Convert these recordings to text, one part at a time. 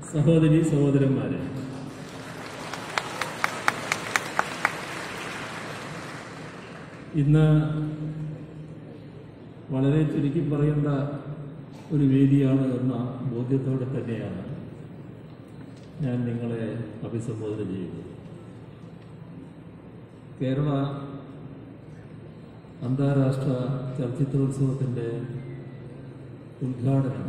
സഹോദരി സഹോദരന്മാരെ ഇന്ന് വളരെ ചുരുക്കി പറയേണ്ട ഒരു വേദിയാണ് എന്ന ബോധ്യത്തോടെ തന്നെയാണ് ഞാൻ നിങ്ങളെ അഭിസംബോധന ചെയ്യുന്നത് കേരള അന്താരാഷ്ട്ര ചലച്ചിത്രോത്സവത്തിൻ്റെ ഉദ്ഘാടനം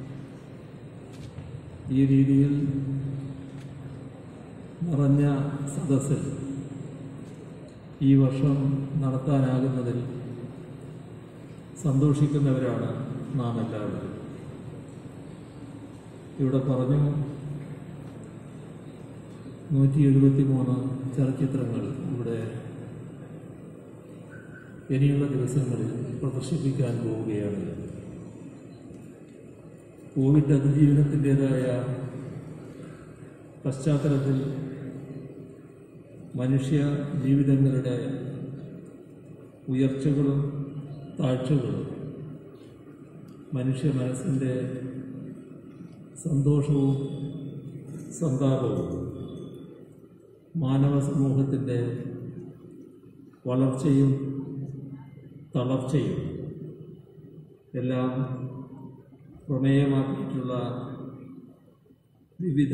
ഈ രീതിയിൽ നിറഞ്ഞ സദസ്സിൽ ഈ വർഷം നടത്താനാകുന്നതിൽ സന്തോഷിക്കുന്നവരാണ് നാം എല്ലാവരും ഇവിടെ പറഞ്ഞു നൂറ്റി എഴുപത്തി മൂന്ന് ചലച്ചിത്രങ്ങൾ ഇവിടെ ഇനിയുള്ള ദിവസങ്ങളിൽ പ്രദർശിപ്പിക്കാൻ പോവുകയാണ് കോവിഡ് അതിജീവനത്തിൻ്റെതായ പശ്ചാത്തലത്തിൽ മനുഷ്യ ജീവിതങ്ങളുടെ ഉയർച്ചകളും താഴ്ചകളും മനുഷ്യ മനസ്സിൻ്റെ സന്തോഷവും സന്താപവും മാനവ സമൂഹത്തിൻ്റെ വളർച്ചയും തളർച്ചയും എല്ലാം പ്രമേയമാക്കിയിട്ടുള്ള വിവിധ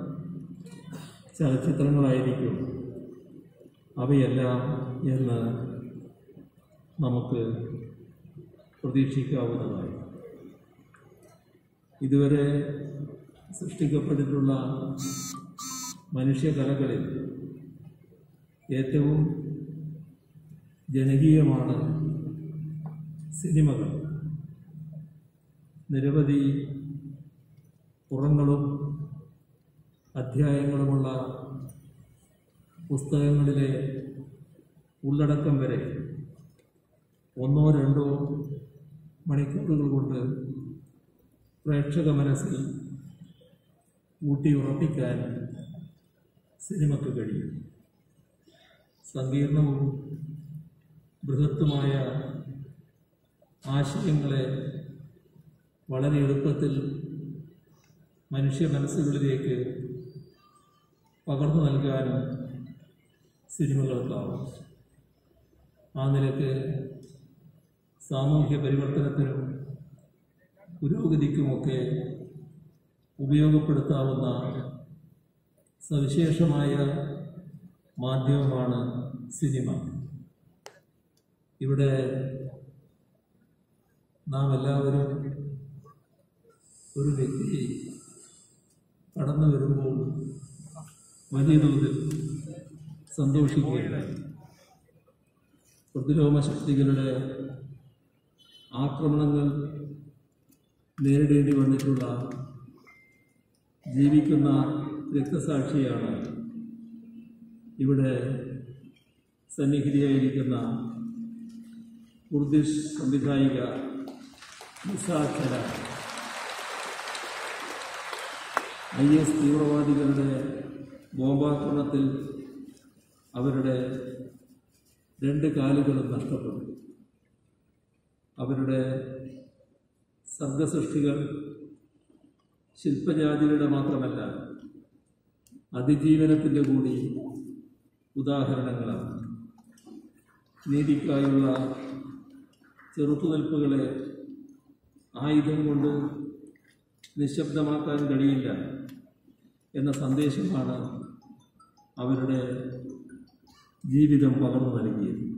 ചലച്ചിത്രങ്ങളായിരിക്കും അവയെല്ലാം എന്ന് നമുക്ക് പ്രതീക്ഷിക്കാവുന്നതായി ഇതുവരെ സൃഷ്ടിക്കപ്പെട്ടിട്ടുള്ള മനുഷ്യകലകളിൽ ഏറ്റവും ജനകീയമാണ് സിനിമകൾ നിരവധി പുറങ്ങളും അധ്യായങ്ങളുമുള്ള പുസ്തകങ്ങളിലെ ഉള്ളടക്കം വരെ ഒന്നോ രണ്ടോ മണിക്കൂറുകൾ കൊണ്ട് പ്രേക്ഷക മനസ്സിൽ ഊട്ടിയുറപ്പിക്കാൻ സിനിമയ്ക്ക് കഴിയും സങ്കീർണവും ബൃഹത്തുമായ ആശയങ്ങളെ വളരെ എളുപ്പത്തിൽ മനുഷ്യ മനസ്സുകളിലേക്ക് പകർന്നു നൽകാനും സിനിമകൾക്കാവും ആ നിലക്ക് സാമൂഹ്യ പരിവർത്തനത്തിനും പുരോഗതിക്കുമൊക്കെ ഉപയോഗപ്പെടുത്താവുന്ന സവിശേഷമായ മാധ്യമമാണ് സിനിമ ഇവിടെ നാം എല്ലാവരും ഒരു വ്യക്തി കടന്നു വരുമ്പോൾ വലിയ തോതിൽ സന്തോഷിക്കുകയുണ്ടായി പ്രതിരോധ ശക്തികളുടെ ആക്രമണങ്ങൾ നേരിടേണ്ടി വന്നിട്ടുള്ള ജീവിക്കുന്ന രക്തസാക്ഷിയാണ് ഇവിടെ സന്നിഹിതയായിരിക്കുന്ന കുർദിഷ് സംവിധായിക നിസാഖര ഐ എസ് തീവ്രവാദികളുടെ ബോംബാക്രമണത്തിൽ അവരുടെ രണ്ട് കാലുകളും നഷ്ടപ്പെട്ടു അവരുടെ സർഗസൃഷ്ടികൾ ശില്പജാതികളുടെ മാത്രമല്ല അതിജീവനത്തിൻ്റെ കൂടി ഉദാഹരണങ്ങളാണ് നീതിക്കായുള്ള ചെറുത്തുനിൽപ്പുകളെ ആയുധം കൊണ്ട് നിശബ്ദമാക്കാൻ കഴിയില്ല എന്ന സന്ദേശമാണ് അവരുടെ ജീവിതം പകർന്നു നൽകിയത്